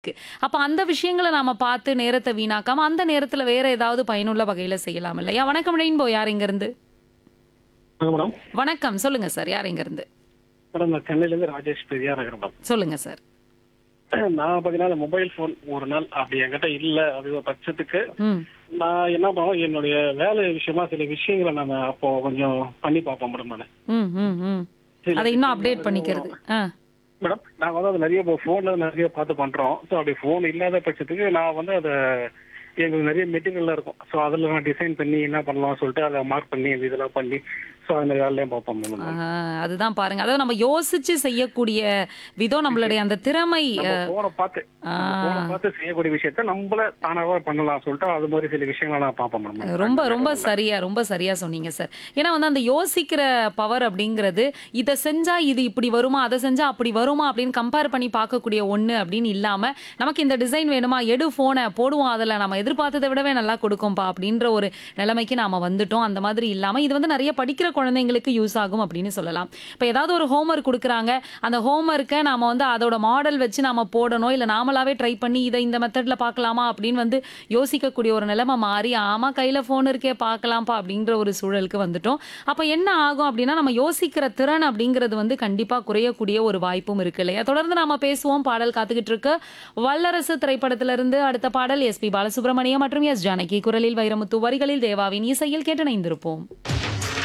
இருக்கு. அப்ப அந்த விஷயங்கள நாம பார்த்து நேரத்த வீணாக்காம, அந்த நேரத்துல வேற ஏதாவது பயனுள்ள வகையில செய்யலாம் இல்லையா? வணக்கம் ரெயின்போ யார் இங்கிருந்து? வணக்கம் மேடம் வணக்கம். சொல்லுங்க சார். யார் இங்கிருந்து? மேடம் நான் சென்னையிலேருந்து ராஜேஷ் பெரியார் இருக்கிறேன் மேடம் சொல்லுங்க சார். நான் பார்த்தீங்கன்னா மொபைல் ஃபோன் ஒரு நாள் அப்படி என்கிட்ட இல்லை அப்படி பட்சத்துக்கு ம். நான் என்ன பண்ணுவோம் என்னுடைய வேலை விஷயமா சில விஷயங்களை நான் அப்போ கொஞ்சம் பண்ணி பார்ப்போம் மேடம் நான் ம், ம், ம். சில அதை இன்னும் விஷயங்கள் அப்டேட் பண்ணிக்கிறது. ஆ. மேடம் நான் வந்து அது நிறைய இப்போ ஃபோனில் நிறைய பார்த்து பண்ணுறோம் ஸோ அப்படி ஃபோன் இல்லாத பட்சத்துக்கு நான் வந்து அதை எங்களுக்கு நிறைய மெட்டீரியல்லாம் இருக்கும் ஸோ அதில் நான் டிசைன் பண்ணி என்ன பண்ணலாம் சொல்லிட்டு அதை மார்க் பண்ணி இது இதெல்லாம் பண்ணி ஸோ அந்த மாதிரி வேலையும் பார்ப்போம் மேடம் ஆ, அதுதான் பாருங்க. அதாவது நம்ம யோசிச்சு செய்யக்கூடிய விதம் நம்மளுடைய அந்த திறமை நம்ம போனை பார்த்து ஆ. போனை பார்த்து செய்யக்கூடிய விஷயத்த நம்மள தானாவா பண்ணலாம் சொல்லிட்டு அது மாதிரி சில விஷயங்களை நான் பார்ப்பேன் மேடம் ரொம்ப ரொம்ப சரியா ரொம்ப சரியா சொன்னீங்க சார் ஏன்னா வந்து அந்த யோசிக்கிற பவர் அப்படிங்கிறது இதை செஞ்சா இது இப்படி வருமா அதை செஞ்சா அப்படி வருமா அப்படின்னு கம்பேர் பண்ணி பார்க்கக்கூடிய ஒண்ணு அப்படின்னு இல்லாம நமக்கு இந்த டிசைன் வேணுமா எடு போனை போடுவோம் அதுல நம்ம எதிர்பார்த்ததை விடவே நல்லா கொடுக்கும்பா அப்படின்ற ஒரு நிலைமைக்கு நாம வந்துட்டோம் அந்த மாதிரி இல்லாம இது வந்து நிறைய படிக்கிற குழந்தைங்களுக்கு யூஸ் ஆகும் அப்படின்னு சொல்லலாம் இப்போ ஏதாவது ஒரு ஹோம்ஒர்க் கொடுக்குறாங்க அந்த ஹோம்ஒர்க்கை நாம வந்து அதோட மாடல் வச்சு நாம போடணும் இல்ல நாமளாவே ட்ரை பண்ணி இதை இந்த மெத்தட்ல பார்க்கலாமா அப்படின்னு வந்து யோசிக்கக்கூடிய ஒரு நிலைமை மாறி ஆமா கையில போன் இருக்கே பார்க்கலாம்ப்பா அப்படின்ற ஒரு சூழலுக்கு வந்துட்டோம் அப்ப என்ன ஆகும் அப்படின்னா நம்ம யோசிக்கிற திறன் அப்படிங்கிறது வந்து கண்டிப்பா குறையக்கூடிய ஒரு வாய்ப்பும் இருக்கு இல்லையா தொடர்ந்து நாம பேசுவோம் பாடல் காத்துக்கிட்டு இருக்கு வல்லரசு திரைப்படத்திலிருந்து அடுத்த பாடல் எஸ் பி பாலசுப்ரமணியம் மற்றும் எஸ் ஜானகி குரலில் வைரமுத்து வரிகளில் தேவாவின் இசையில் கேட்டு இணைந்திருப்போம்